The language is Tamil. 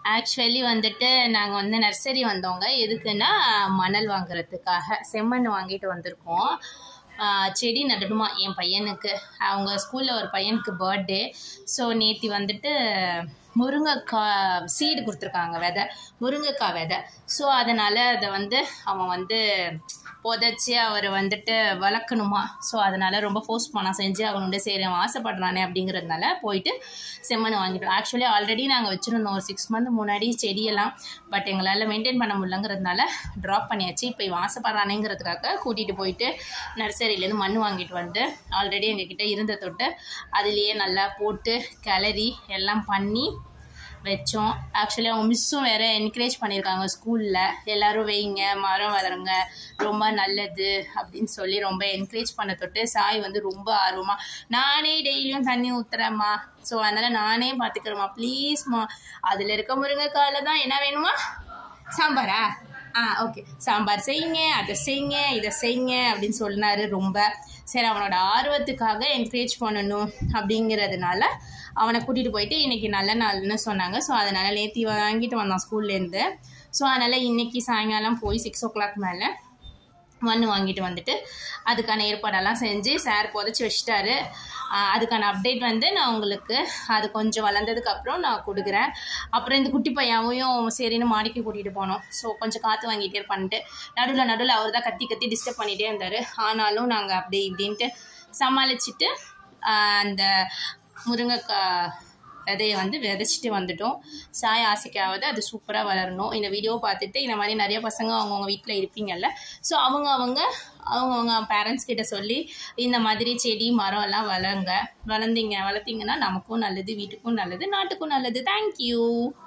ஆக்சுவலி வந்துட்டு நாங்கள் வந்து நர்சரி வந்தோங்க எதுக்குன்னா மணல் வாங்குறதுக்காக செம்மண் வாங்கிட்டு வந்திருக்கோம் ஆஹ் செடி நடணுமா என் பையனுக்கு அவங்க ஸ்கூலில் ஒரு பையனுக்கு பர்த்டே ஸோ நேத்தி வந்துட்டு முருங்கைக்காய் சீடு கொடுத்துருக்காங்க விதை முருங்கைக்காய் விதை ஸோ அதனால் அதை வந்து அவன் வந்து புதைச்சி அவர் வந்துட்டு வளர்க்கணுமா ஸோ அதனால் ரொம்ப ஃபோர்ஸ் பண்ண செஞ்சு அவனுடைய சரி அவன் ஆசைப்படுறானே அப்படிங்கிறதுனால போயிட்டு செம்மண் வாங்கிட்டோம் ஆக்சுவலி ஆல்ரெடி நாங்கள் வச்சுருந்தோம் ஒரு சிக்ஸ் மந்த் முன்னாடி செடியெல்லாம் பட் எங்களால் மெயின்டைன் பண்ண முடியலங்கிறதுனால ட்ராப் பண்ணியாச்சு இப்போ இவன் ஆசைப்படுறானேங்கிறதுக்காக கூட்டிகிட்டு போயிட்டு நர்சரியிலேருந்து மண் வாங்கிட்டு வந்து ஆல்ரெடி எங்ககிட்ட இருந்த தொட்டு அதுலேயே நல்லா போட்டு கிளறி எல்லாம் பண்ணி வச்சோம் ஆக்சுவலி அவங்க மிஸ்ஸும் வேறு என்கரேஜ் பண்ணியிருக்காங்க ஸ்கூலில் எல்லோரும் வைங்க மரம் வளருங்க ரொம்ப நல்லது அப்படின்னு சொல்லி ரொம்ப என்கரேஜ் பண்ண தொட்டு சாய் வந்து ரொம்ப ஆர்வமாக நானே டெய்லியும் தண்ணி ஊற்றுறேம்மா ஸோ அதனால் நானே பார்த்துக்கிறேம்மா ப்ளீஸ்மா அதில் இருக்க முருங்கைக்காயில் தான் என்ன வேணுமா சாம்பாரா ஆ ஓகே சாம்பார் செய்யுங்க அதை செய்யுங்க இதை செய்யுங்க அப்படின்னு சொன்னார் ரொம்ப சரி அவனோட ஆர்வத்துக்காக என்கரேஜ் பண்ணணும் அப்படிங்கிறதுனால அவனை கூட்டிகிட்டு போயிட்டு இன்றைக்கி நல்ல நாள்னு சொன்னாங்க ஸோ அதனால் நேத்தி வாங்கிட்டு வந்தான் ஸ்கூல்லேருந்து ஸோ அதனால் இன்றைக்கி சாயங்காலம் போய் சிக்ஸ் ஓ கிளாக் மேலே மண் வாங்கிட்டு வந்துட்டு அதுக்கான ஏற்பாடெல்லாம் செஞ்சு சார் புதைச்சி வச்சிட்டாரு ஆஹ் அதுக்கான அப்டேட் வந்து நான் உங்களுக்கு அது கொஞ்சம் வளர்ந்ததுக்கப்புறம் நான் கொடுக்குறேன் அப்புறம் இந்த குட்டி பையனையும் சரின்னு மாடிக்கு கூட்டிகிட்டு போனோம் ஸோ கொஞ்சம் காற்று வாங்கிட்டே பண்ணிட்டு நடுவில் நடுவில் அவர் தான் கத்தி கத்தி டிஸ்டர்ப் பண்ணிகிட்டே இருந்தார் ஆனாலும் நாங்கள் அப்படி இப்படின்ட்டு சமாளிச்சுட்டு ஆஹ் அந்த முருங்கைக்காய் விதையை வந்து விதைச்சிட்டு வந்துட்டோம் சாய் ஆசைக்காவது அது சூப்பராக வளரணும் இந்த வீடியோ பார்த்துட்டு இந்த மாதிரி நிறைய பசங்க அவங்கவுங்க வீட்டில் இருப்பீங்கல்ல ஸோ அவங்க அவங்க அவங்கவுங்க பேரண்ட்ஸ் கிட்ட சொல்லி இந்த மாதிரி செடி மரம் எல்லாம் வளருங்க வளர்ந்தீங்க வளர்த்தீங்கன்னா நமக்கும் நல்லது வீட்டுக்கும் நல்லது நாட்டுக்கும் நல்லது தேங்க்யூ